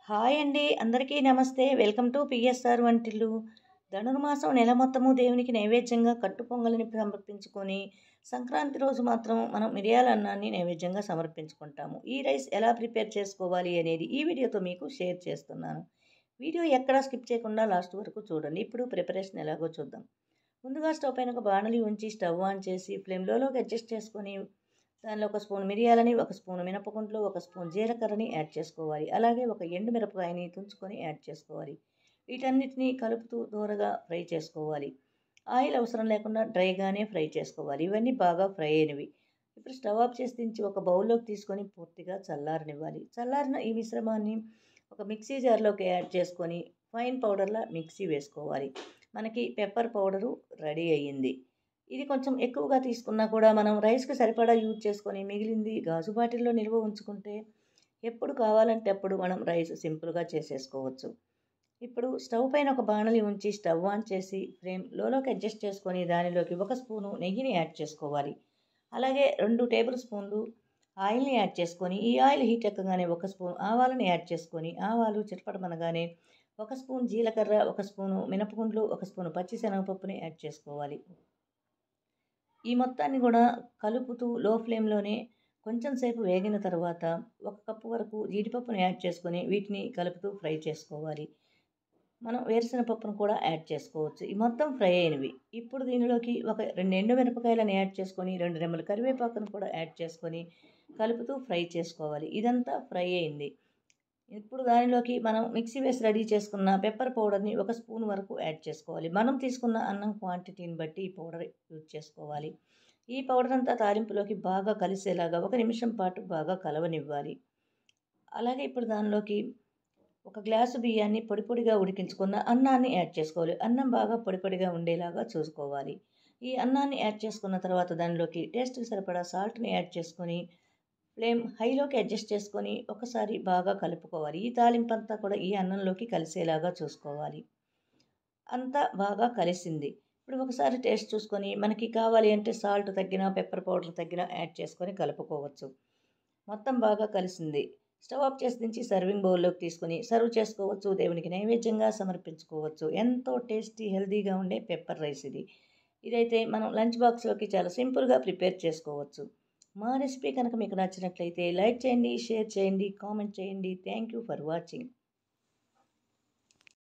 hi అండి అందరికీ నమస్తే వెల్కమ్ టు పిఎస్ఆర్ వంటిల్లు ధనుర్మాసం నెల మొత్తము దేవునికి నైవేద్యంగా కట్టు పొంగలిని సమర్పించుకొని సంక్రాంతి రోజు మాత్రం మనం మిరియాల అన్నాన్ని నైవేద్యంగా సమర్పించుకుంటాము ఈ రైస్ ఎలా ప్రిపేర్ చేసుకోవాలి అనేది ఈ వీడియోతో మీకు షేర్ చేస్తున్నాను వీడియో ఎక్కడా స్కిప్ చేయకుండా లాస్ట్ వరకు చూడండి ఇప్పుడు ప్రిపరేషన్ ఎలాగో చూద్దాం ముందుగా స్టవ్ పైన ఒక బాణలి ఉంచి స్టవ్ ఆన్ చేసి ఫ్లేమ్ లోలోకి అడ్జస్ట్ చేసుకొని దానిలో ఒక స్పూన్ మిరియాలని ఒక స్పూన్ మినపగుండ్లు ఒక స్పూన్ జీలకర్రని యాడ్ చేసుకోవాలి అలాగే ఒక ఎండు మిరపకాయని తుంచుకొని యాడ్ చేసుకోవాలి వీటన్నిటిని కలుపుతూ దూరగా ఫ్రై చేసుకోవాలి ఆయిల్ అవసరం లేకుండా డ్రైగానే ఫ్రై చేసుకోవాలి ఇవన్నీ బాగా ఫ్రై అయినవి ఇప్పుడు స్టవ్ ఆఫ్ చేసి దించి ఒక బౌల్లోకి తీసుకొని పూర్తిగా చల్లారనివ్వాలి చల్లారిన ఈ మిశ్రమాన్ని ఒక మిక్సీ జార్లోకి యాడ్ చేసుకొని ఫైన్ పౌడర్లా మిక్సీ వేసుకోవాలి మనకి పెప్పర్ పౌడరు రెడీ అయ్యింది ఇది కొంచెం ఎక్కువగా తీసుకున్నా కూడా మనం రైస్కి సరిపడా యూజ్ చేసుకొని మిగిలింది గాజు బాటిల్లో నిల్వ ఉంచుకుంటే ఎప్పుడు కావాలంటే అప్పుడు మనం రైస్ సింపుల్గా చేసేసుకోవచ్చు ఇప్పుడు స్టవ్ పైన ఒక బాణలి ఉంచి స్టవ్ ఆన్ చేసి ఫ్లేమ్ లోలోకి అడ్జస్ట్ చేసుకొని దానిలోకి ఒక స్పూను నెయ్యిని యాడ్ చేసుకోవాలి అలాగే రెండు టేబుల్ స్పూన్లు ఆయిల్ని యాడ్ చేసుకొని ఈ ఆయిల్ హీట్ ఎక్కగానే ఒక స్పూన్ ఆవాలని యాడ్ చేసుకొని ఆవాలు చిటపడమనగానే ఒక స్పూన్ జీలకర్ర ఒక స్పూను మినపగుండ్లు ఒక స్పూను పచ్చిశనగపప్పుని యాడ్ చేసుకోవాలి ఈ మొత్తాన్ని కూడా కలుపుతూ లో ఫ్లేమ్లోనే కొంచెం సేపు వేగిన తర్వాత ఒక కప్పు వరకు జీడిపప్పును యాడ్ చేసుకొని వీటిని కలుపుతూ ఫ్రై చేసుకోవాలి మనం వేరుశెనగ పప్పును కూడా యాడ్ చేసుకోవచ్చు ఈ మొత్తం ఫ్రై అయినవి ఇప్పుడు దీనిలోకి ఒక రెండు ఎండు మిరపకాయలను యాడ్ చేసుకొని రెండు రెమ్మల కరివేపాకును కూడా యాడ్ చేసుకొని కలుపుతూ ఫ్రై చేసుకోవాలి ఇదంతా ఫ్రై అయింది ఇప్పుడు దానిలోకి మనం మిక్సీ వేసి రెడీ చేసుకున్న పెప్పర్ పౌడర్ని ఒక స్పూన్ వరకు యాడ్ చేసుకోవాలి మనం తీసుకున్న అన్నం క్వాంటిటీని బట్టి ఈ పౌడర్ యూజ్ చేసుకోవాలి ఈ పౌడర్ అంతా తాలింపులోకి బాగా కలిసేలాగా ఒక నిమిషం పాటు బాగా కలవనివ్వాలి అలాగే ఇప్పుడు దానిలోకి ఒక గ్లాసు బియ్యాన్ని పొడి పొడిగా ఉడికించుకున్న అన్నాన్ని యాడ్ చేసుకోవాలి అన్నం బాగా పొడి పొడిగా ఉండేలాగా చూసుకోవాలి ఈ అన్నాన్ని యాడ్ చేసుకున్న తర్వాత దానిలోకి టేస్ట్కి సరిపడా సాల్ట్ని యాడ్ చేసుకొని ఫ్లేమ్ హైలోకి అడ్జస్ట్ చేసుకొని ఒకసారి బాగా కలుపుకోవాలి ఈ తాలింపు అంతా కూడా ఈ అన్నంలోకి కలిసేలాగా చూసుకోవాలి అంతా బాగా కలిసింది ఇప్పుడు ఒకసారి టేస్ట్ చూసుకొని మనకి కావాలి అంటే సాల్ట్ తగ్గిన పెప్పర్ పౌడర్ తగ్గిన యాడ్ చేసుకొని కలుపుకోవచ్చు మొత్తం బాగా కలిసింది స్టవ్ ఆఫ్ చేసి దించి సర్వింగ్ బౌల్లోకి తీసుకొని సర్వ్ చేసుకోవచ్చు దేవునికి నైవేద్యంగా సమర్పించుకోవచ్చు ఎంతో టేస్టీ హెల్తీగా ఉండే పెప్పర్ రైస్ ఇది ఇదైతే మనం లంచ్ బాక్స్లోకి చాలా సింపుల్గా ప్రిపేర్ చేసుకోవచ్చు మా రెసిపీ కనుక మీకు నచ్చినట్లయితే లైక్ చేయండి షేర్ చేయండి కామెంట్ చేయండి థ్యాంక్ యూ ఫర్ వాచింగ్